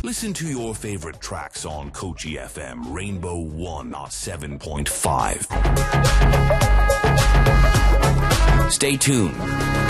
Listen to your favorite tracks on Kochi FM Rainbow 107.5. Stay tuned.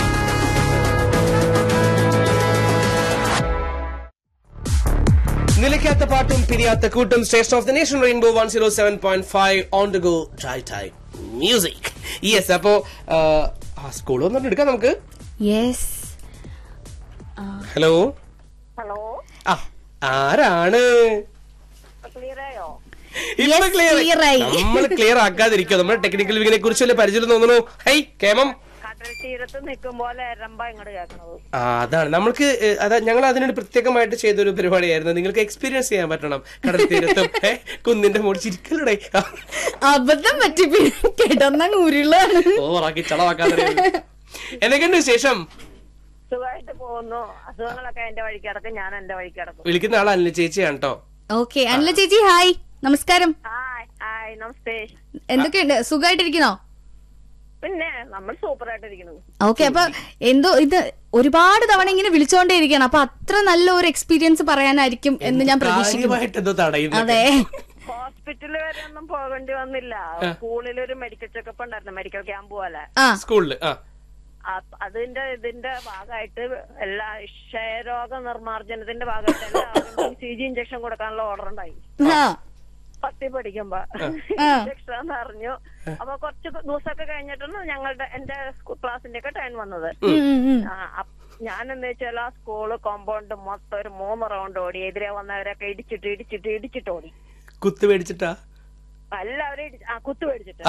നിലയ്ക്കാത്ത പാട്ടും പിരിയാത്ത കൂട്ടും station of the nation rainbow one zero seven point five on to go drive time music yes അപ്പോ ആ school വന്നിട്ട് എടുക്കാം നമുക്ക് yes hello hello ആ ആരാണ് ക്ലിയർ ആയോ ഇപ്പൊ clear ക്ലിയർ ആയി. നമ്മൾ ക്ലിയർ ആക്കാതിരിക്കോ നമ്മുടെ ടെക്നിക്കൽ വിങ്ങിനെ കുറിച്ച് പരിചയം തോന്നുന്നു ഹൈ കേമം കടൽ തീരത്ത് നിൽക്കും പോലെ എരമ്പ ഇങ്ങോട്ട് കേൾക്കണത് ആ അതാണ് നമ്മൾക്ക് ഏ, അതാ ഞങ്ങൾ അതിനൊരു പ്രത്യേകമായിട്ട് ചെയ്തൊരു പരിപാടിയായിരുന്നു നിങ്ങൾക്ക് എക്സ്പീരിയൻസ് ചെയ്യാൻ പറ്റണം കടൽ തീരത്തും ഏ, കുന്നിന്റെ മുകളിൽ ചിരിക്കലൂടെ അബദ്ധം പറ്റി കിടന്നങ്ങ് ഉരുളാണ് ഓറാക്കി ചളവാക്കാതെ എന്തൊക്കെയുണ്ട് വിശേഷം സുഖമായിട്ട് പോകുന്നു അസുഖങ്ങളൊക്കെ എന്റെ വഴിക്ക് കിടക്കും ഞാൻ എന്റെ വഴിക്ക് കിടക്കും വിളിക്കുന്ന ആൾ അല്ല ചേച്ചിയാണ് കേട്ടോ ഓക്കെ അനില ചേച്ചി ഹായ് നമസ്കാരം ഹായ് ഹായ് നമസ്തേ എന്തൊക്കെയുണ്ട് സുഖമായിട്ടിരിക്കുന്നോ പിന്നെ നമ്മൾ സൂപ്പർ ആയിട്ടിരിക്കുന്നു ഓക്കെ അപ്പൊ എന്തോ ഇത് ഒരുപാട് തവണ ഇങ്ങനെ വിളിച്ചോണ്ടേ ഇരിക്കണം അപ്പൊ അത്ര നല്ല ഒരു എക്സ്പീരിയൻസ് പറയാനായിരിക്കും എന്ന് ഞാൻ പ്രതീക്ഷിക്കുന്നു കാര്യമായിട്ട് എന്തോ തടയുന്നു അതെ ഹോസ്പിറ്റലിൽ വരെ ഒന്നും പോകേണ്ടി വന്നില്ല സ്കൂളിൽ ഒരു മെഡിക്കൽ ചെക്കപ്പ് ഉണ്ടായിരുന്നു മെഡിക്കൽ ക്യാമ്പ് പോലെ ആ സ്കൂളില് ആ അ- അതിന്റെ ഇതിന്റെ ഭാഗമായിട്ട് എല്ലാ ക്ഷയരോഗ നിർമ്മാർജ്ജനത്തിന്റെ ഭാഗമായിട്ട് എല്ലാവരും സി ജി ഇഞ്ചക്ഷൻ കൊടുക്കാനുള്ള ഓർഡർ ഉണ്ടായി ആ പത്തി പഠിക്കുമ്പോ ആ. ഇഞ്ചക്ഷൻ അറിഞ്ഞു അപ്പൊ കുറച്ച് ദിവസമൊക്കെ കഴിഞ്ഞിട്ടാണ് ഞങ്ങളുടെ എന്റെ ക്ലാസിന്റെ ഒക്കെ ടൈം വന്നത് ഉം, ഉം, ഉം. ആ, അപ്പ് ഞാൻ എന്താ വെച്ചാൽ ആ സ്കൂള് കോമ്പൗണ്ട് മൊത്തം ഒരു മൂന്ന് റൗണ്ട് ഓടി എതിരെ വന്നവരൊക്കെ ഇടിച്ചിട്ട് ഇടിച്ചിട്ട് ഇടിച്ചിട്ട് ഓടി കുത്ത് മേടിച്ചിട്ടാ എല്ലാവരും ഇടി- ആ കുത്തു മേടിച്ചിട്ട്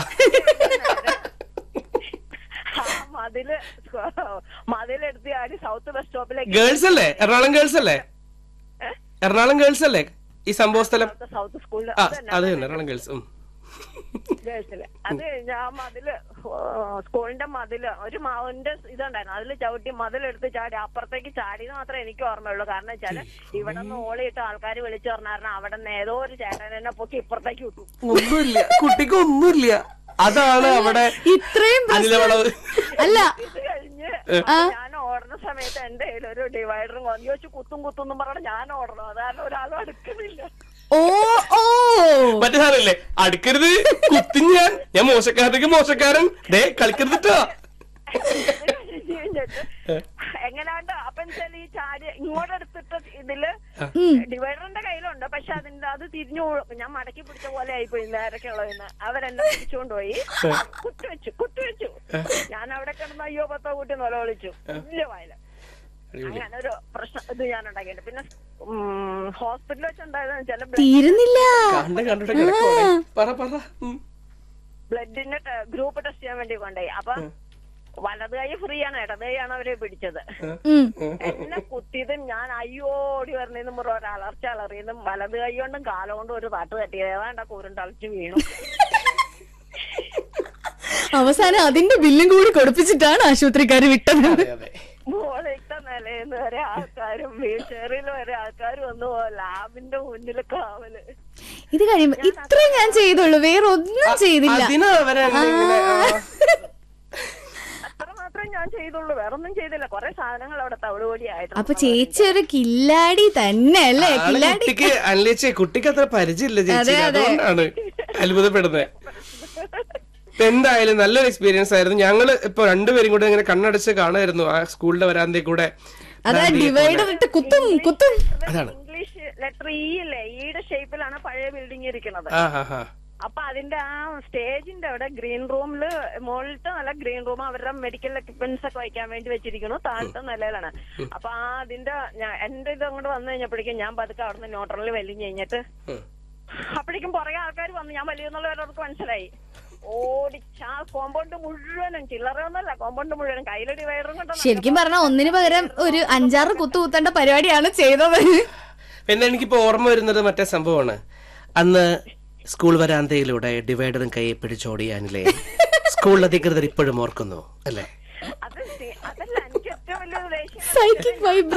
ആ മതില് മതിലെടുത്ത് ആടി സൗത്ത് ബസ് സ്റ്റോപ്പിലേക്ക് ഗേൾസ് അല്ലേ എറണാകുളം ഗേൾസ് അല്ലേ എറണാകുളം ഗേൾസ് അല്ലേ ഈ സംഭവ സ്ഥലം സൗത്ത് സ്കൂളിൽ ആ അത് തന്നെ എറണാകുളം ഗേൾസ് ഉം. ഗേൾസില് അത് ഞാൻ മതില് ആ, സ്കൂളിന്റെ മതില് ഒരു മാവിന്റെ ഇതുണ്ടായിരുന്നു അതില് ചവിട്ടി മതിലെടുത്ത് ചാടി അപ്പുറത്തേക്ക് ചാടിയത് മാത്രമേ എനിക്ക് ഓർമ്മയുള്ളൂ കാരണം വെച്ചാല് ഇവിടെ നിന്ന് ഓളിയിട്ട് ആൾക്കാർ വിളിച്ചു പറഞ്ഞായിരുന്നു അവിടെ നിന്ന് ഏതോ ഒരു ചേട്ടൻ എന്നെ പൊക്കി ഇപ്പുറത്തേക്ക് വിട്ടു ഒന്നുമില്ല കുട്ടിക്ക് ഒന്നുമില്ല അതാണ് അവിടെ ഇത്രയും പ്രശ്നം- അതിലവളവ് അല്ല ഇത് കഴിഞ്ഞ് ആ. ഞാൻ ഓടുന്ന സമയത്ത് എന്റെ കയ്യിൽ ഒരു ഡിവൈഡറും കൊന്നു വെച്ച് കുത്തും കുത്തും എന്നും പറഞ്ഞ് ഞാൻ ഓടണം അതാണ് ഒരാളും അടുക്കുന്നില്ല ഓ ഓ മറ്റേ സാറല്ലേ അടുക്കരുത് കുത്തി ഞാൻ ഞാൻ മോശക്കാരനൊക്കെ മോശക്കാരൻ ഡേ കളിക്കരുതിട്ടോ ഇത് കഴിഞ്ഞിട്ട് എങ്ങനാണ്ട് അപ്പൊ വെച്ചാൽ ഈ ചാരി ഇങ്ങോട്ട് എടുത്തിട്ട് ഇതില് ഡിവൈഡറിന്റെ കയ്യിലുണ്ട് പക്ഷെ അതിന്റെ അത് തിരിഞ്ഞു പോ- ഞാൻ മടക്കി പിടിച്ച പോലെ ആയിപ്പോയി നേരൊക്കെ ഉള്ളതെന്ന് അവരെന്നെ പിടിച്ചുകൊണ്ടുപോയി കുത്തുവെച്ചു കുത്തുവെച്ചു ഞാൻ അവിടെ കിടന്ന് അയ്യോ പത്തോ കൂട്ടി നിലവിളിച്ചു വലിയ വായില അങ്ങനെ ഒരു പ്രശ്നം ഇത് ഞാൻ ഉണ്ടാക്കിയിട്ടുണ്ട് പിന്നെ ഹോസ്പിറ്റലിൽ വെച്ചുണ്ടായതെന്ന് വെച്ചാൽ തീരുന്നില്ല കണ്ട കണ്ടിട്ട് കിടക്കുവാണേ. പറ പറ ഉം. ബ്ലഡിന്റെ ഗ്രൂപ്പ് ടെസ്റ്റ് ചെയ്യാൻ വേണ്ടി കൊണ്ടുപോയി അപ്പൊ വലത് കൈ ഫ്രീ ആണ് ഇടത് കൈയാണ് അവരെ പിടിച്ചത് ഉം. എന്നെ കുത്തിയതും ഞാൻ അയ്യോ ഓടി വരുന്നതിനും മുറ ഒരു അലർച്ച അലറിയതും വലത് കൈ കൊണ്ടും കാലം കൊണ്ടും ഒരു തട്ട് തട്ടിയത് ഏതാണ്ട് കൂരുണ്ടളിച്ച് വീണു അവസാനം അതിന്റെ ബില്ലും കൂടി കൊടുപ്പിച്ചിട്ടാണ് ആശുപത്രിക്കാര് വിട്ടത് അതെ അതെ മോളിട്ട നിലയിന്ന് വരെ ആൾക്കാരും വീൽ ചെയറിൽ വരെ ആൾക്കാരും വന്നു ലാബിന്റെ മുന്നിൽ കാവല് ഇത് കഴിയുമ്പോ ഇത്രേ ഞാൻ ചെയ്തുള്ളൂ വേറെ ഒന്നും ചെയ്തില്ല അതിന് അവരെന്നെ ഇങ്ങനെ ആ. അത്ര മാത്രമേ ഞാൻ ചെയ്തുള്ളൂ വേറെ ഒന്നും ചെയ്തില്ല കുറെ സാധനങ്ങൾ അവിടെ തവിടുപൊടി ആയിട്ട് അപ്പൊ ചേച്ചി ഒരു കില്ലാടി തന്നെ അല്ലേ ആള് കില്ലാടി കുട്ടിക്ക് അല്ലേച്ചേ കുട്ടിക്ക് അത്ര പരിചയമില്ല ചേച്ചി അതെ, അതെ. അതുകൊണ്ടാണ് അത്ഭുതപ്പെടുന്നത് ഇപ്പൊ എന്തായാലും നല്ലൊരു എക്സ്പീരിയൻസ് ആയിരുന്നു ഞങ്ങള് ഇപ്പൊ രണ്ടുപേരും കൂടെ ഇങ്ങനെ കണ്ണടച്ച് കാണുമായിരുന്നു ആ സ്കൂളിന്റെ വരാന്തേ കൂടെ അതാ ഡിവൈഡർ ഇട്ട് കുത്തും കുത്തും അതാണ്. ഇംഗ്ലീഷ് ലെറ്റർ ഇ അല്ലേ ഈയുടെ ഷേപ്പിലാണ് പഴയ ബിൽഡിംഗ് ഇരിക്കുന്നത് ആ ഹാ ഹാ അപ്പൊ അതിന്റെ ആ സ്റ്റേജിന്റെ അവിടെ ഗ്രീൻ റൂമില് മുകളിലത്തെ നല്ല ഗ്രീൻ റൂം അവരുടെ മെഡിക്കൽ എക്യുപ്മെന്റ്സ് ഒക്കെ വയ്ക്കാൻ വേണ്ടി വെച്ചിരിക്കുന്നു താഴത്തെ നിലയിലാണ് അപ്പൊ ആ അതിന്റെ ഞാ- എന്റെ ഇത് അങ്ങോട്ട് വന്നു കഴിഞ്ഞപ്പോഴേക്കും ഞാൻ പതുക്കെ അവിടുന്ന് ന്യൂട്രലിൽ വലിഞ്ഞു കഴിഞ്ഞിട്ട് ഉം. അപ്പോഴേക്കും പുറകെ ആൾക്കാർ വന്നു ഞാൻ വലിയെന്നുള്ളവരവർക്ക് മനസ്സിലായി ഓടിച്ച ആ കോമ്പൗണ്ട് മുഴുവനും ചില്ലറയൊന്നുമല്ല കോമ്പൗണ്ട് മുഴുവനും കയ്യിലെ ഡിവൈഡറും കൊണ്ടോ ശരിക്കും പറഞ്ഞാൽ ഒന്നിന് പകരം ഒരു അഞ്ചാറ് കുത്തു കുത്തേണ്ട പരിപാടിയാണ് ചെയ്തത് പിന്നെ എനിക്കിപ്പോ ഓർമ്മ വരുന്നത് മറ്റേ സംഭവമാണ് അന്ന് സ്കൂൾ വരാന്തയിലൂടെ ഡിവൈഡറും കൈ പിടിച്ചോടിയാനില്ലേ സ്കൂൾ അധികൃതർ ഇപ്പോഴും ഓർക്കുന്നു അല്ലേ അത് സി- അതല്ല എനിക്ക് ഏറ്റവും വലിയ ദേഷ്യം സൈക്കിക് വൈബ്ര